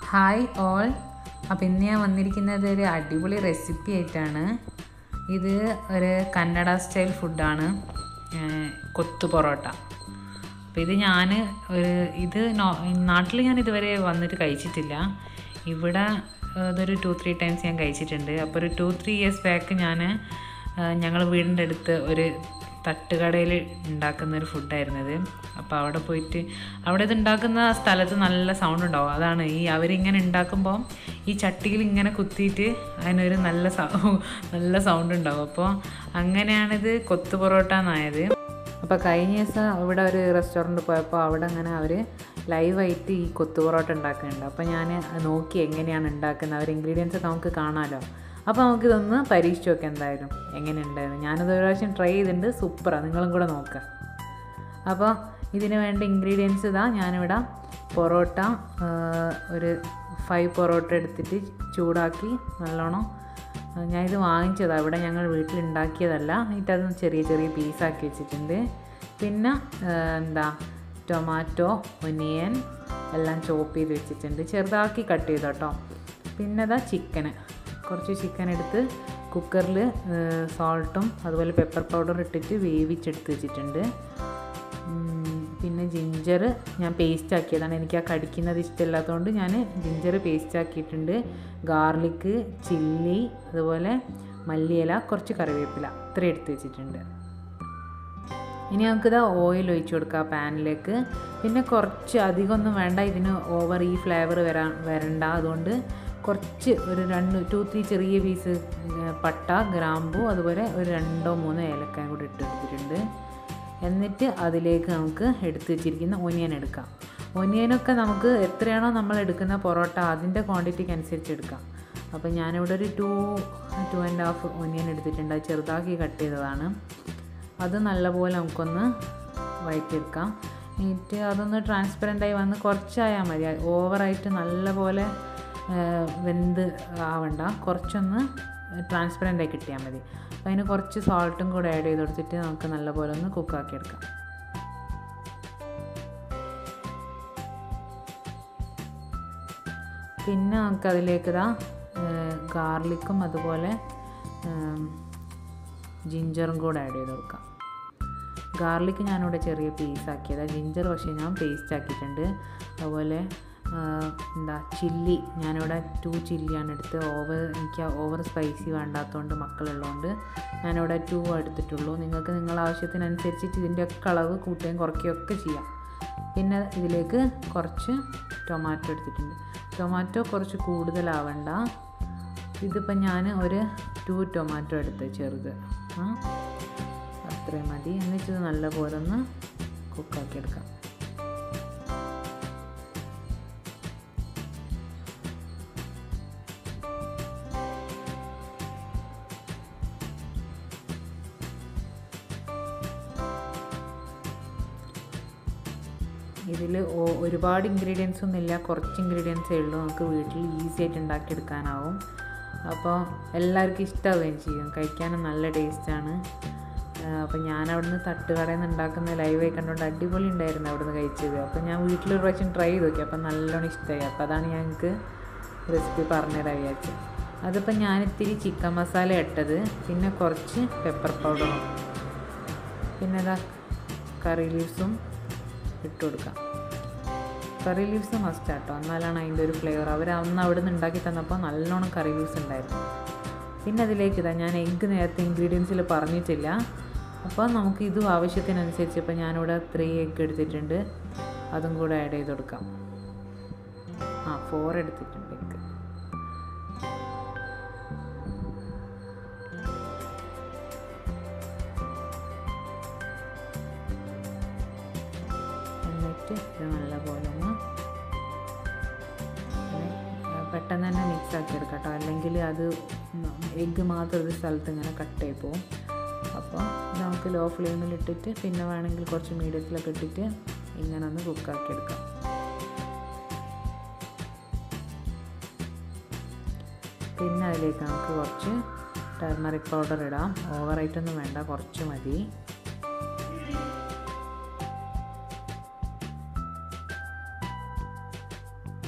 hi all അപ്പോൾ ഇന്ന് ഞാൻ വന്നിരിക്കുന്നത് ഒരു അടിപൊളി റെസിപ്പി ആയിട്ടാണ് ഇത് ഒരു കന്നഡ സ്റ്റൈൽ ഫുഡാണ് കൊത്തു പൊറോട്ട അപ്പോൾ ഇത് ഞാൻ ഒരു ഇത് നാട്ടിൽ ഞാൻ ഇതുവരെ വന്നിട്ട് കഴിച്ചിട്ടില്ല ഇവിടെ ഇതൊരു ടു ത്രീ ടൈംസ് ഞാൻ കഴിച്ചിട്ടുണ്ട് അപ്പോൾ ഒരു ടു ത്രീ ഇയേഴ്സ് ബാക്ക് ഞാൻ ഞങ്ങൾ വീടിൻ്റെ അടുത്ത് ഒരു തട്ടുകടയിൽ ഉണ്ടാക്കുന്ന ഒരു ഫുഡായിരുന്നത് അപ്പോൾ അവിടെ പോയിട്ട് അവിടെ ഇത് ഉണ്ടാക്കുന്ന സ്ഥലത്ത് നല്ല സൗണ്ട് ഉണ്ടാവും അതാണ് ഈ അവരിങ്ങനെ ഉണ്ടാക്കുമ്പോൾ ഈ ചട്ടിയിൽ ഇങ്ങനെ കുത്തിയിട്ട് അതിനൊരു നല്ല സൗ നല്ല സൗണ്ട് ഉണ്ടാവും അപ്പോൾ അങ്ങനെയാണിത് കൊത്തു പൊറോട്ട എന്നായത് അപ്പോൾ കഴിഞ്ഞ ദിവസം ഇവിടെ ഒരു റെസ്റ്റോറൻറ്റ് പോയപ്പോൾ അവിടെ അങ്ങനെ അവർ ലൈവായിട്ട് ഈ കൊത്തു പൊറോട്ട ഉണ്ടാക്കുന്നുണ്ട് അപ്പോൾ ഞാൻ നോക്കി എങ്ങനെയാണ് ഉണ്ടാക്കുന്നത് അവർ ഇൻഗ്രീഡിയൻസ് ഒക്കെ നമുക്ക് കാണാമല്ലോ അപ്പോൾ നമുക്കിതൊന്ന് പരീക്ഷിച്ച് നോക്കാം എന്തായാലും എങ്ങനെയുണ്ടായിരുന്നു ഞാനത് ഒരു പ്രാവശ്യം ട്രൈ ചെയ്തിട്ടുണ്ട് സൂപ്പറാണ് നിങ്ങളും കൂടെ നോക്കുക അപ്പോൾ ഇതിന് വേണ്ട ഇൻഗ്രീഡിയൻസ് ഇതാ ഞാനിവിടെ പൊറോട്ട ഒരു ഫൈവ് പൊറോട്ട എടുത്തിട്ട് ചൂടാക്കി നല്ലോണം ഞാനിത് വാങ്ങിച്ചതാണ് ഇവിടെ ഞങ്ങൾ വീട്ടിലുണ്ടാക്കിയതല്ല എന്നിട്ട് അത് ചെറിയ ചെറിയ പീസാക്കി വെച്ചിട്ടുണ്ട് പിന്നെ എന്താ ടൊമാറ്റോ ഒനിയൻ എല്ലാം ചോപ്പ് ചെയ്ത് വെച്ചിട്ടുണ്ട് ചെറുതാക്കി കട്ട് ചെയ്തോ കേട്ടോ പിന്നെ അതാ ചിക്കന് കുറച്ച് ചിക്കൻ എടുത്ത് കുക്കറിൽ സോൾട്ടും അതുപോലെ പെപ്പർ പൗഡർ ഇട്ടിട്ട് വേവിച്ചെടുത്ത് വെച്ചിട്ടുണ്ട് പിന്നെ ജിഞ്ചർ ഞാൻ പേസ്റ്റ് ആക്കിയതാണ് എനിക്ക് ആ കടിക്കുന്നത് ഇഷ്ടമില്ലാത്തതുകൊണ്ട് ഞാൻ ജിഞ്ചർ പേസ്റ്റ് ആക്കിയിട്ടുണ്ട് ഗാർലിക്ക് ചില്ലി അതുപോലെ മല്ലിയില കുറച്ച് കറിവേപ്പില ഇത്ര എടുത്ത് വെച്ചിട്ടുണ്ട് ഇനി നമുക്കിത് ഓയിൽ ഒഴിച്ചു കൊടുക്കാം പാനിലേക്ക് പിന്നെ കുറച്ച് അധികമൊന്നും വേണ്ട ഇതിന് ഓവർ ഈ ഫ്ലേവർ വരാൻ വരണ്ട അതുകൊണ്ട് കുറച്ച് ഒരു രണ്ട് ടു ത്രീ ചെറിയ പീസ് പട്ട ഗ്രാമ്പു അതുപോലെ ഒരു രണ്ടോ മൂന്നോ ഏലക്കായും കൂടി ഇട്ടെടുത്തിട്ടുണ്ട് എന്നിട്ട് അതിലേക്ക് നമുക്ക് എടുത്ത് വെച്ചിരിക്കുന്ന ഒനിയൻ എടുക്കാം ഒനിയനൊക്കെ നമുക്ക് എത്രയാണോ നമ്മൾ എടുക്കുന്ന പൊറോട്ട അതിൻ്റെ ക്വാണ്ടിറ്റിക്ക് അനുസരിച്ച് എടുക്കാം അപ്പോൾ ഞാനിവിടെ ഒരു two two and half onion എടുത്തിട്ടുണ്ട് അത് ചെറുതാക്കി കട്ട് ചെയ്തതാണ് അത് നല്ലപോലെ നമുക്കൊന്ന് വഴറ്റിയെടുക്കാം എന്നിട്ട് അതൊന്ന് ട്രാൻസ്പെറൻ്റായി വന്ന് കുറച്ചായാൽ മതി ഓവറായിട്ട് നല്ലപോലെ വെന്ത് ആവണ്ട കുറച്ചൊന്ന് ട്രാൻസ്പെറൻ്റ് ആയി കിട്ടിയാൽ മതി അപ്പോൾ അതിന് കുറച്ച് സോൾട്ടും കൂടെ ആഡ് ചെയ്ത് കൊടുത്തിട്ട് നമുക്ക് നല്ലപോലെ ഒന്ന് കുക്കാക്കി എടുക്കാം പിന്നെ നമുക്ക് അതിലേക്ക് ഇതാ ഗാർലിക്കും അതുപോലെ ജിഞ്ചറും കൂടെ ആഡ് ചെയ്ത് കൊടുക്കാം ഗാർലിക്ക് ഞാനിവിടെ ചെറിയ പീസാക്കിയതാണ് ജിഞ്ചർ പക്ഷേ ഞാൻ പേസ്റ്റ് ആക്കിയിട്ടുണ്ട് അതുപോലെ എന്താ ചില്ലി ഞാനിവിടെ ടു ചില്ലിയാണ് എടുത്ത് ഓവർ എനിക്ക് ഓവർ സ്പൈസി വേണ്ടാത്തതുകൊണ്ട് മക്കളുള്ളതുകൊണ്ട് ഞാനിവിടെ ടു എടുത്തിട്ടുള്ളൂ നിങ്ങൾക്ക് നിങ്ങളുടെ ആവശ്യത്തിനനുസരിച്ചിട്ട് ഇതിൻ്റെ ഒക്കെ അളവ് കൂട്ടുകയും കുറയ്ക്കുകയും ഒക്കെ ചെയ്യാം പിന്നെ ഇതിലേക്ക് കുറച്ച് ടൊമാറ്റോ എടുത്തിട്ടുണ്ട് ടൊമാറ്റോ കുറച്ച് കൂടുതലാവണ്ട ഇതിപ്പോൾ ഞാൻ ഒരു ടു ടൊമാറ്റോ എടുത്ത് ചെറുത് അത്രയും മതി എന്നിട്ട് നല്ലപോലെ ഒന്ന് കുക്കാക്കി എടുക്കാം ഇതിൽ ഒരുപാട് ഇൻഗ്രീഡിയൻസ് ഒന്നും ഇല്ല കുറച്ച് ഇൻഗ്രീഡിയൻസേ ഉള്ളൂ നമുക്ക് വീട്ടിൽ ഈസി ആയിട്ട് ഉണ്ടാക്കിയെടുക്കാനാവും അപ്പോൾ എല്ലാവർക്കും ഇഷ്ടമാവുകയും ചെയ്യും കഴിക്കാനും നല്ല ടേസ്റ്റാണ് അപ്പോൾ ഞാൻ അവിടുന്ന് തട്ടുകടയിൽ നിന്ന് ഉണ്ടാക്കുന്ന ലൈവായി കണ്ടുകൊണ്ട് അടിപൊളി ഉണ്ടായിരുന്നു അവിടുന്ന് കഴിച്ചത് അപ്പോൾ ഞാൻ വീട്ടിലൊരു പ്രാവശ്യം ട്രൈ ചെയ്ത് നോക്കി അപ്പോൾ നല്ലോണം ഇഷ്ടമായി അപ്പോൾ അതാണ് ഞങ്ങൾക്ക് റെസിപ്പി പറഞ്ഞുതരാൻ വിചാരിച്ചത് അതിപ്പോൾ ഞാൻ ഇത്തിരി ചിക്കൻ മസാല ഇട്ടത് പിന്നെ കുറച്ച് പെപ്പർ പൗഡറും പിന്നെ അതാ കറി ലീവ്സും ഇട്ട് കൊടുക്കാം കറി ലീവ്സ് മസ്റ്റ് ആട്ടോ എന്നാലാണ് അതിൻ്റെ ഒരു ഫ്ലേവർ അവർ അന്ന് അവിടെ നിന്ന് ഉണ്ടാക്കി തന്നപ്പോൾ നല്ലോണം കറി ലീവ്സ് ഉണ്ടായിരുന്നു പിന്നെ അതിലേക്ക് ഇതാ ഞാൻ എഗ്ഗ് നേരത്തെ ഇൻഗ്രീഡിയൻസിൽ പറഞ്ഞിട്ടില്ല അപ്പോൾ നമുക്ക് ഇതും ആവശ്യത്തിനനുസരിച്ച് ഇപ്പോൾ ഞാനിവിടെ ത്രീ എഗ്ഗ് എടുത്തിട്ടുണ്ട് അതും കൂടെ ആഡ് ചെയ്ത് കൊടുക്കാം ആ ഫോർ എടുത്തിട്ടുണ്ട് എഗ്ഗ് എന്നിട്ട് ഇത് നല്ലപോലെ ഒന്ന് പെട്ടെന്ന് തന്നെ മിക്സ് ആക്കി എടുക്കാം കേട്ടോ അല്ലെങ്കിൽ അത് എഗ്ഗ് മാത്രം ഒരു സ്ഥലത്ത് ഇങ്ങനെ കട്ടായി പോകും അപ്പോൾ നമുക്ക് ലോ ഫ്ലെയിമിൽ ഇട്ടിട്ട് പിന്നെ വേണമെങ്കിൽ കുറച്ച് മീഡിയത്തിലൊക്കെ ഇട്ടിട്ട് ഇങ്ങനെ ഒന്ന് കുക്കാക്കി എടുക്കാം പിന്നെ അതിലേക്ക് നമുക്ക് കുറച്ച് ടർമറിക് പൗഡർ ഇടാം ഓവറായിട്ടൊന്നും വേണ്ട കുറച്ച് മതി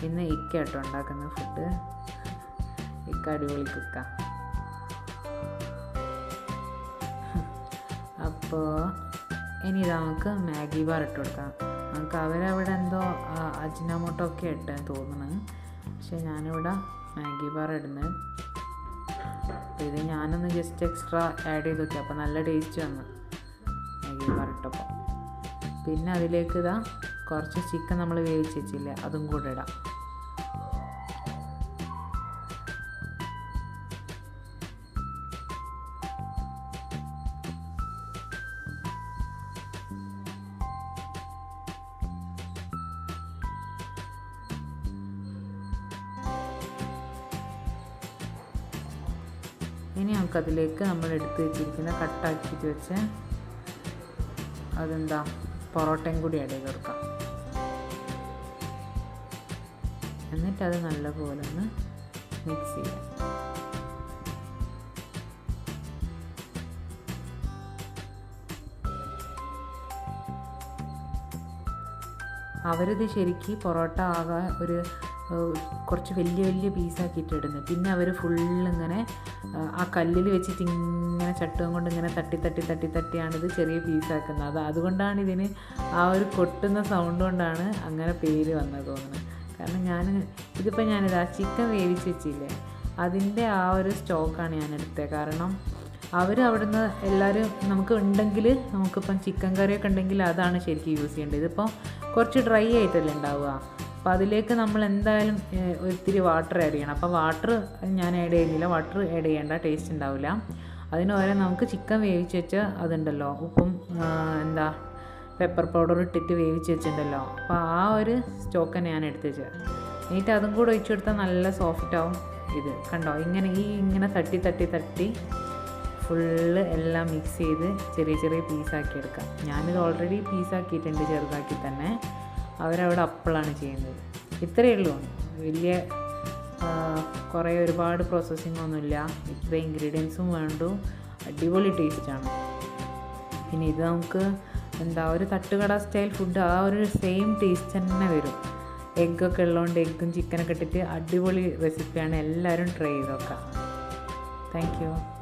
ഇന്ന് ഇക്ക കേട്ടോ ഉണ്ടാക്കുന്ന ഫുഡ് ഇക്ക അടിപൊളി കുക്ക അപ്പോൾ ഇനി ഇതാ നമുക്ക് മാഗി ബാർ ഇട്ട് കൊടുക്കാം നമുക്ക് അവരവിടെ എന്തോ അജിനാമോട്ടോ ഒക്കെ ഇട്ട് തോന്നുന്നു പക്ഷേ ഞാനിവിടെ മാഗി ബാർ ഇടുന്നത് അപ്പോൾ ഇത് ഞാനൊന്ന് ജസ്റ്റ് എക്സ്ട്രാ ആഡ് ചെയ്ത് നോക്കി അപ്പോൾ നല്ല ടേസ്റ്റ് വന്നു മാഗി ബാർ ഇട്ടപ്പോൾ പിന്നെ അതിലേക്ക് ഇതാ കുറച്ച് ചിക്കൻ നമ്മൾ വേവിച്ച് വെച്ചില്ലേ അതും കൂടെ ഇടാം ഇനി നമുക്കതിലേക്ക് നമ്മൾ എടുത്ത് വെച്ചിരിക്കുന്ന കട്ടാക്കിയിട്ട് വെച്ച് അതെന്താ പൊറോട്ടയും കൂടി ആഡ് ചെയ്ത് കൊടുക്കാം എന്നിട്ട് അത് നല്ലപോലെ ഒന്ന് മിക്സ് ചെയ്യാം അവരിത് ശരിക്ക് പൊറോട്ട ആകാൻ ഒരു ഏഹ്, കുറച്ച് വലിയ വലിയ പീസാക്കിയിട്ട് ഇടുന്നത് പിന്നെ അവർ ഫുള്ളിങ്ങനെ ആ കല്ലിൽ വെച്ചിട്ട് ഇങ്ങനെ ചട്ടുകം കൊണ്ട് ഇങ്ങനെ തട്ടി തട്ടി തട്ടി തട്ടിയാണ് ഇത് ചെറിയ പീസാക്കുന്നത് അത് അതുകൊണ്ടാണ് ഇതിന് ആ ഒരു കൊട്ടുന്ന സൗണ്ട് കൊണ്ടാണ് അങ്ങനെ പേര് വന്നത് തോന്നുന്നത് കാരണം ഞാൻ ഇതിപ്പോൾ ഞാനിത് ആ ചിക്കൻ വേവിച്ച് വെച്ചില്ലേ അതിൻ്റെ ആ ഒരു സ്റ്റോക്കാണ് ഞാൻ എടുത്തത് കാരണം അവർ അവിടുന്ന് എല്ലാവരും നമുക്ക് ഉണ്ടെങ്കിൽ നമുക്കിപ്പം ചിക്കൻ കറിയൊക്കെ ഉണ്ടെങ്കിൽ അതാണ് ശരിക്കും യൂസ് ചെയ്യേണ്ടത് ഇതിപ്പോൾ കുറച്ച് ഡ്രൈ ആയിട്ടല്ലേ ഉണ്ടാവുക അപ്പോൾ അതിലേക്ക് നമ്മൾ എന്തായാലും ഏഹ്, ഒത്തിരി വാട്ടർ ആഡ് ചെയ്യണം അപ്പോൾ വാട്ടർ ഞാൻ ആഡ് ചെയ്യുന്നില്ല വാട്ടർ ആഡ് ചെയ്യേണ്ട ടേസ്റ്റ് ഉണ്ടാവില്ല അതിന് പകരം നമുക്ക് ചിക്കൻ വേവിച്ച് വെച്ച് അതുണ്ടല്ലോ ഉപ്പും ആ, എന്താ പെപ്പർ പൗഡർ ഇട്ടിട്ട് വേവിച്ച് വെച്ചിട്ടുണ്ടല്ലോ അപ്പോൾ ആ ഒരു സ്റ്റോക്ക് ഞാൻ എടുത്ത് വെച്ചത് എന്നിട്ട് അതും കൂടെ ഒഴിച്ചു കൊടുത്താൽ നല്ല സോഫ്റ്റ് ആവും ഇത് കണ്ടോ ഇങ്ങനെ ഈ ഇങ്ങനെ തട്ടി തട്ടി തട്ടി ഫുള്ള് എല്ലാം മിക്സ് ചെയ്ത് ചെറിയ ചെറിയ പീസാക്കി എടുക്കാം ഞാനിത് ഓൾറെഡി പീസാക്കിയിട്ടുണ്ട് ചെറുതാക്കി തന്നെ അവരവിടെ അപ്പിളാണ് ചെയ്യുന്നത് ഇത്രയേ ഉള്ളൂ വലിയ ആ, കുറേ ഒരുപാട് പ്രോസസ്സിംഗ് ഒന്നുമില്ല ഇത്ര ഇൻഗ്രീഡിയൻസും വേണ്ടു അടിപൊളി ടേസ്റ്റാണ് പിന്നെ ഇത് നമുക്ക് എന്താ ഒരു തട്ടുകട സ്റ്റൈൽ ഫുഡ് ആ ഒരു സെയിം ടേസ്റ്റ് തന്നെ വരും എഗ്ഗൊക്കെ ഉള്ളതുകൊണ്ട് എഗ്ഗും ചിക്കനൊക്കെ ഇട്ടിട്ട് അടിപൊളി റെസിപ്പിയാണ് എല്ലാവരും ട്രൈ ചെയ്ത് നോക്കാം താങ്ക് യു